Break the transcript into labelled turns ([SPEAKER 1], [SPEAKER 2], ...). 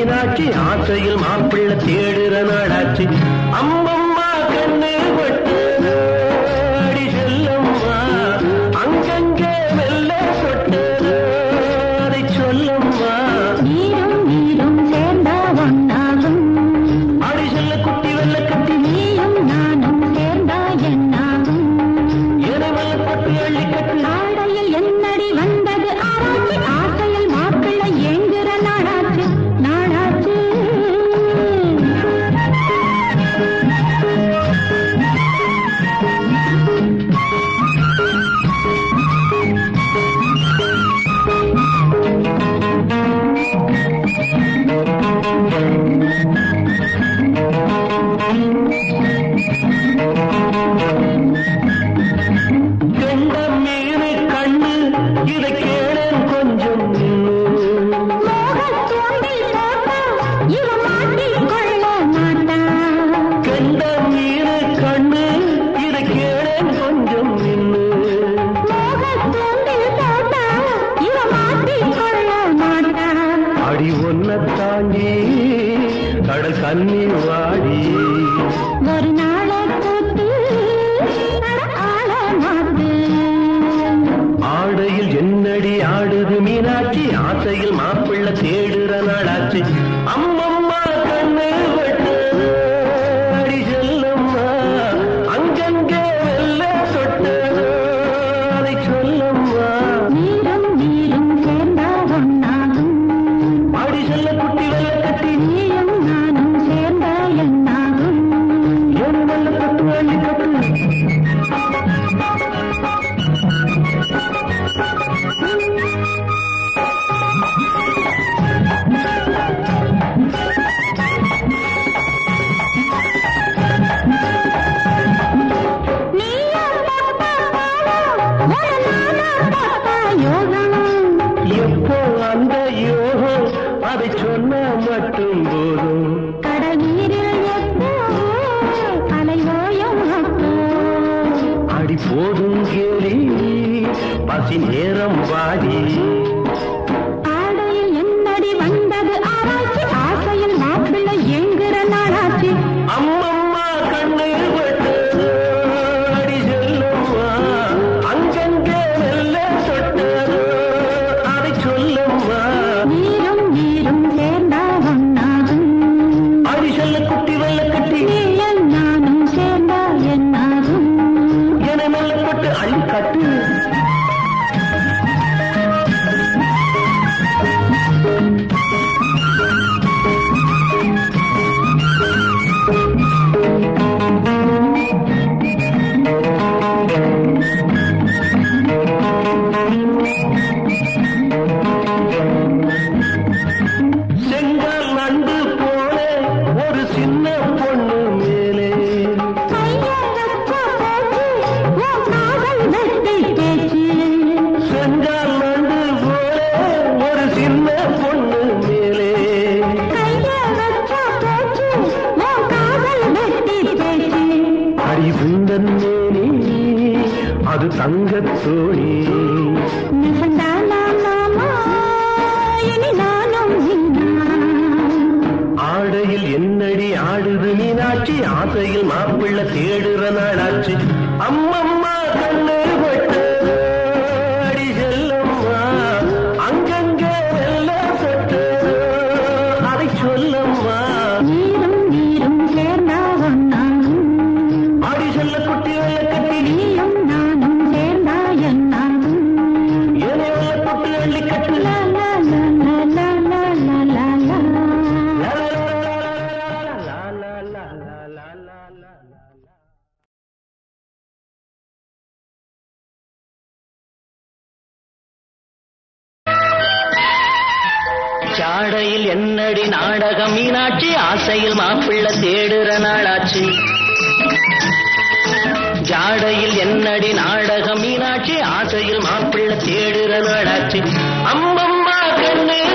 [SPEAKER 1] மீனாட்சி ஆசையில் மாப்பிள்ளை தேடுற நாடாச்சு அம்மம்மா கண்ணு பட்டு அடி செல்லம்மா அங்கங்கே மெல்ல சொட்டு அதை சொல்லம்மா
[SPEAKER 2] நீரும் நீரும் சேர்ந்தா ஒன்னாகும்
[SPEAKER 1] அடி செல்ல குட்டி வெள்ள கட்டி
[SPEAKER 2] நீயும் நானும் சேர்ந்தா என்னாகும்
[SPEAKER 1] என வெள்ள பட்டு அள்ளி கட்டு
[SPEAKER 2] ஆடையில் என்னடி வந்தது ஆராய்ச்சி ஆசையில் மாப்பிள்ளை ஏங்குற நாடாச்சு நாடாச்சு
[SPEAKER 1] கண்ட மீனு கண்ணு இதை கேளேன் கொஞ்சம்
[SPEAKER 2] மோகத்தூண்டில் போட்டா இவ மாட்டிக்கொள்ள மாட்டான்
[SPEAKER 1] கண்ட மீனு கண்ணு இதை கேளேன் கொஞ்சம் நின்னு
[SPEAKER 2] மோகத்தூண்டில் போட்டா இவ மாட்டிக்கொள்ள மாட்டான்
[SPEAKER 1] அடி ஒன்ன தாண்டி கடல் கண்ணி வாடி
[SPEAKER 2] ஒரு நாளை கூத்து அட ஆள மாத்து
[SPEAKER 1] ஆடையில் என்னடி ஆடுது மீனாட்சி ஆசையில் மாப்பிள்ளை தேடுற நாளாச்சு அம்மம்மா கண்ணு பட்டு அடி செல்லம்மா அங்கங்கே வெள்ள சொட்டது அதை சொல்லம்மா
[SPEAKER 2] நீரும் நீரும் சேர்ந்தா ஒன்னாகும்
[SPEAKER 1] அடி செல்ல குட்டி வெள்ள கட்டி
[SPEAKER 2] நீயும் நானும் சேர்ந்தா என்னாகும்
[SPEAKER 1] என் வெள்ள கட்டு அள்ளி கட்டு
[SPEAKER 2] நீயா போட்டா பாலம், ஒரு நானா போட்டா யோகம்
[SPEAKER 1] எப்போ அந்த யோகம் அதை சொன்னா மட்டும் போதும்
[SPEAKER 2] கடலீரில் எப்போ அலைவோயம் அப்போ
[SPEAKER 1] அடி போதும் கேலி பசி நேரம் வாடி
[SPEAKER 2] ஆடையில் என்னடி வந்தது ஆராய்ச்சி ஆசையில் மாப்பிள்ளை ஏங்குற நாளாச்சு
[SPEAKER 1] அம்மம்மா கண்ணு பட்டு அடி செல்லம்மா அங்கங்கே மெல்ல சொட்டது அதை சொல்லம்மா
[SPEAKER 2] நீரும் நீரும் சேர்ந்தா ஒன்னாகும்
[SPEAKER 1] அடி செல்ல குட்டி வெள்ள கட்டி
[SPEAKER 2] நீயும் நானும் சேர்ந்தா என்னாகும்
[SPEAKER 1] என மெல்ல பட்டு அள்ளி கட்டு செங்கால் நண்டு போல ஒரு சின்ன பொண்ணு மேலே
[SPEAKER 2] கையை வச்சா போச்சு, உன் காதல் வெட்டி பேச்சு.
[SPEAKER 1] செங்கால் நண்டு போல ஒரு சின்ன பொண்ணு மேலே
[SPEAKER 2] கையை வச்சா போச்சு, உன் காதல் வெட்டி பேச்சு.
[SPEAKER 1] அடி சுந்தன் மேனி அது தங்கத் தோணி
[SPEAKER 2] நிசந்தானா மாமா, இனி நானும் நீதான்.
[SPEAKER 1] ஆடையில் என்னடி ஆடுது மீனாட்சி ஆசையில் மாப்பிள்ளை தேடுற நாளாச்சு அம்மம்மா கண்ணு பட்டு அடி செல்லம்மா அங்கங்கே வெள்ள சொட்டு அதை சொல்லம்மா
[SPEAKER 2] நீரும் நீரும் சேர்ந்தா ஒன்னாகும்.
[SPEAKER 1] அடி செல்ல குட்டி வெள்ள கட்டி
[SPEAKER 2] நீயும் நானும் சேர்ந்தா என்னாகும்.
[SPEAKER 1] ஏனே வெள்ள கொட்டு அள்ளி கட்டு
[SPEAKER 2] லா, லா, லா, லா, லா, லா, லா, லா, லா.
[SPEAKER 1] லா, லா, லா, லா, லா, லா, லா, லா, லா. சாடையில் என்னடி நாடகம் மீனாட்சி ஆசையில் மாப்பிள்ளை தேடுற நாளாச்சு ஜாடையில் என்னடி நாடகம் மீனாட்சி ஆசையில் மாப்பிள்ளை தேடுற நாளாச்சு அம்மம்மா கண்ணு